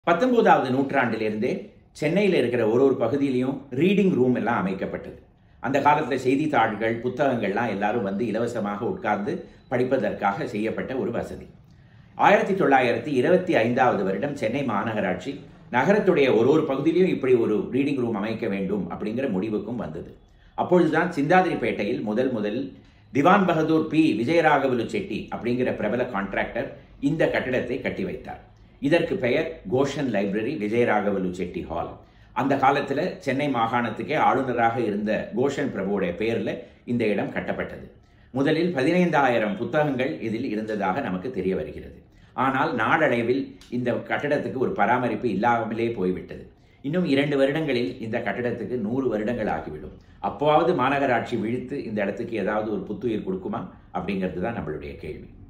பத்தொன்பதாவது நூற்றாண்டிலிருந்தே சென்னையில் இருக்கிற ஒரு ஒரு பகுதியிலையும் ரீடிங் ரூம் எல்லாம் அமைக்கப்பட்டது அந்த காலத்தில் செய்தித்தாள்கள் புத்தகங்கள்லாம் எல்லாரும் வந்து இலவசமாக உட்கார்ந்து படிப்பதற்காக செய்யப்பட்ட ஒரு வசதி ஆயிரத்தி தொள்ளாயிரத்தி இருபத்தி ஐந்தாவது வருடம் சென்னை மாநகராட்சி நகரத்துடைய ஒரு ஒரு பகுதியிலையும் இப்படி ஒரு ரீடிங் ரூம் அமைக்க வேண்டும் அப்படிங்கிற முடிவுக்கும் வந்தது அப்பொழுதுதான் சிந்தாதிரிப்பேட்டையில் முதல் முதல் திவான் பகதூர் பி விஜயராகவலு செட்டி அப்படிங்கிற பிரபல கான்ட்ராக்டர் இந்த கட்டிடத்தை கட்டி வைத்தார் இதற்கு பெயர் Goschen library Vijayaraghavalu Chetty hall அந்த காலத்தில் சென்னை மாகாணத்துக்கே ஆளுநராக இருந்த கோஷன் பிரபுவுடைய பெயரில் இந்த இடம் கட்டப்பட்டது முதலில் பதினைந்தாயிரம் புத்தகங்கள் இதில் இருந்ததாக நமக்கு தெரிய வருகிறது ஆனால் நாளடைவில் இந்த கட்டடத்துக்கு ஒரு பராமரிப்பு இல்லாமலே போய்விட்டது இன்னும் இரண்டு வருடங்களில் இந்த கட்டடத்துக்கு நூறு வருடங்கள் ஆகிவிடும் அப்போவாவது மாநகராட்சி விழித்து இந்த இடத்துக்கு ஏதாவது ஒரு புத்துயிர் கொடுக்குமா அப்படிங்கிறது தான் நம்மளுடைய கேள்வி